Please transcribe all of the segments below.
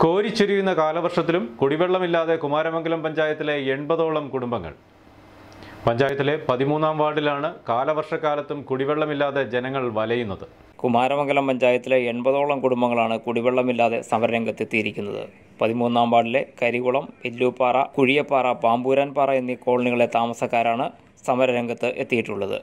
കോരിച്ചൊരിയുന്ന കാലവർഷത്തിലും കുടിവെള്ളമില്ലാതെ കുമാരമംഗലം പഞ്ചായത്തിലെ എൺപതോളം കുടുംബങ്ങൾ പഞ്ചായത്തിലെ പതിമൂന്നാം വാർഡിലാണ് കാലവർഷക്കാലത്തും കുടിവെള്ളമില്ലാതെ ജനങ്ങൾ വലയുന്നത് കുമാരമംഗലം പഞ്ചായത്തിലെ എൺപതോളം കുടുംബങ്ങളാണ് കുടിവെള്ളമില്ലാതെ സമരരംഗത്തെത്തിയിരിക്കുന്നത് പതിമൂന്നാം വാർഡിലെ കരികുളം എല്ലൂപ്പാറ കുഴിയപ്പാറ പാമ്പൂരാൻപാറ എന്നീ കോളനികളിലെ താമസക്കാരാണ് സമരരംഗത്ത് എത്തിയിട്ടുള്ളത്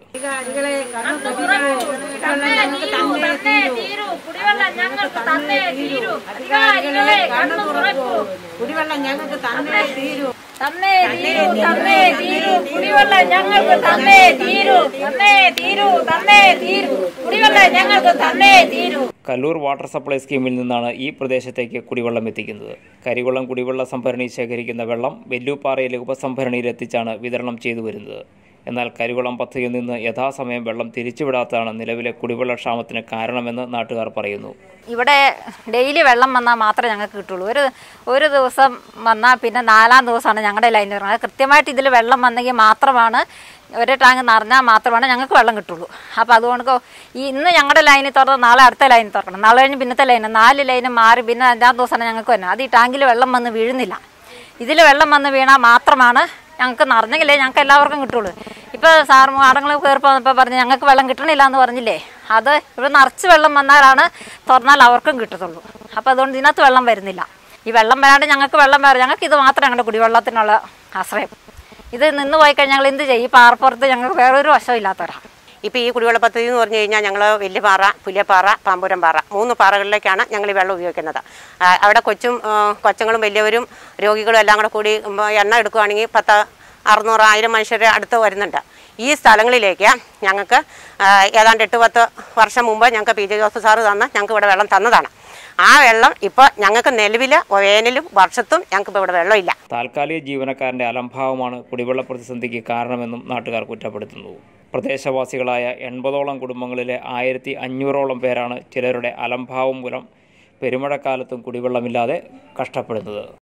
കുടിവെള്ളം ഞങ്ങൾക്ക് തന്നേ തീരൂ അധികാരികളെ കണ്ണു തുറക്കൂ കുടിവെള്ളം ഞങ്ങൾക്ക് തന്നേ തീരൂ തന്നേ തീരൂ തന്നേ തീരൂ കുടിവെള്ളം ഞങ്ങൾക്ക് തന്നേ തീരൂ തന്നേ തീരൂ തന്നേ തീരൂ കുടിവെള്ളം ഞങ്ങൾക്ക് തന്നേ തീരൂ കല്ലൂർ വാട്ടർ സപ്ലൈ സ്കീമിൽ നിന്നാണ് ഈ പ്രദേശത്തേക്ക് കുടിവെള്ളം എത്തിക്കുന്നത് കരികുളം കുടിവെള്ള സംഭരണി ശേഖരിക്കുന്ന വെള്ളം വെല്ലൂപ്പാറയിലെ ഉപസംഭരണിയിൽ എത്തിച്ചാണ് വിതരണം ചെയ്തു വരുന്നത് എന്നാൽ കരികുളം പദ്ധതിയിൽ നിന്ന് യഥാസമയം വെള്ളം തിരിച്ചുവിടാത്തതാണ് നിലവിലെ കുടിവെള്ള ക്ഷാമത്തിന് കാരണമെന്ന് നാട്ടുകാർ പറയുന്നു ഇവിടെ ഡെയിലി വെള്ളം വന്നാൽ മാത്രമേ ഞങ്ങൾക്ക് കിട്ടുള്ളൂ ഒരു ഒരു ദിവസം വന്നാൽ പിന്നെ നാലാം ദിവസമാണ് ഞങ്ങളുടെ ലൈൻ ഇറങ്ങുന്നത് കൃത്യമായിട്ട് ഇതിൽ വെള്ളം വന്നെങ്കിൽ മാത്രമാണ് ഒരു ടാങ്ക് നിറഞ്ഞാൽ മാത്രമാണ് ഞങ്ങൾക്ക് വെള്ളം കിട്ടുള്ളൂ അപ്പോൾ അതുകൊണ്ട് കൊ- ഈ ഇന്ന് ഞങ്ങളുടെ ലൈനിൽ തുറന്ന് നാളെ അടുത്ത ലൈനിൽ തുറക്കണം നാളെ കഴിഞ്ഞ് പിന്നത്തെ ലൈന് നാല് ലൈന് മാറി പിന്നെ അഞ്ചാം ദിവസമാണ് ഞങ്ങൾക്ക് വരുന്നത് അത് ഈ ടാങ്കിൽ വെള്ളം വന്ന് വീഴുന്നില്ല ഇതിൽ വെള്ളം വന്ന് വീണാൽ മാത്രമാണ് ഞങ്ങൾക്ക് നിറഞ്ഞെങ്കിലേ ഞങ്ങൾക്ക് എല്ലാവർക്കും കിട്ടുള്ളൂ ഇപ്പോൾ സാർ മാടങ്ങൾ കയറിപ്പോൾ ഇപ്പോൾ പറഞ്ഞ് ഞങ്ങൾക്ക് വെള്ളം കിട്ടണില്ല എന്ന് പറഞ്ഞില്ലേ അത് ഇവിടെ നിറച്ച് വെള്ളം വന്നാലാണ് തുറന്നാൽ അവർക്കും കിട്ടത്തുള്ളൂ അപ്പോൾ അതുകൊണ്ട് ഇതിനകത്ത് വെള്ളം വരുന്നില്ല ഈ വെള്ളം വരാണ്ട് ഞങ്ങൾക്ക് വെള്ളം വേറെ ഞങ്ങൾക്ക് ഇത് മാത്രമേ ഞങ്ങളുടെ കുടിവെള്ളത്തിനുള്ള ആശ്രയം ഇത് നിന്ന് പോയി കഴിഞ്ഞാൽ ഞങ്ങൾ എന്ത് ചെയ്യും ഈ പാറപ്പുറത്ത് ഞങ്ങൾക്ക് വേറൊരു വശമില്ലാത്തവരാണ് ഇപ്പോൾ ഈ കുടിവെള്ള പദ്ധതി എന്ന് പറഞ്ഞു കഴിഞ്ഞാൽ ഞങ്ങൾ വലിയപാറ പുലിയപ്പാറ പാമ്പുരം പാറ മൂന്ന് പാറകളിലേക്കാണ് ഞങ്ങൾ ഈ വെള്ളം ഉപയോഗിക്കുന്നത് ആ, അവിടെ കൊച്ചും ആ, കൊച്ചുങ്ങളും വലിയവരും രോഗികളും എല്ലാം കൂടെ കൂടി ഉം, എണ്ണ എടുക്കുകയാണെങ്കിൽ പത്ത് അറുന്നൂറ് ആയിരം മനുഷ്യർ അടുത്ത് വരുന്നുണ്ട് ഈ സ്ഥലങ്ങളിലേക്ക് ഞങ്ങൾക്ക് ആ, ഏതാണ്ട് എട്ട് പത്ത് വർഷം മുമ്പ് ഞങ്ങൾക്ക് പി ജെ ജോസഫ് സാറ് തന്ന് ഞങ്ങൾക്ക് ഇവിടെ വെള്ളം തന്നതാണ് ആ വെള്ളം ഇപ്പോൾ ഞങ്ങൾക്ക് നിലവിൽ വേനലും വർഷത്തും ഞങ്ങൾക്ക് ഇപ്പോൾ ഇവിടെ വെള്ളമില്ല താൽക്കാലിക ജീവനക്കാരന്റെ അലംഭാവമാണ് കുടിവെള്ള പ്രതിസന്ധിക്ക് കാരണമെന്നും നാട്ടുകാർ കുറ്റപ്പെടുത്തുന്നു പ്രദേശവാസികളായ എൺപതോളം കുടുംബങ്ങളിലെ ആയിരത്തി അഞ്ഞൂറോളം പേരാണ് ചിലരുടെ അലംഭാവം മൂലം പെരുമഴക്കാലത്തും കുടിവെള്ളമില്ലാതെ കഷ്ടപ്പെടുന്നത്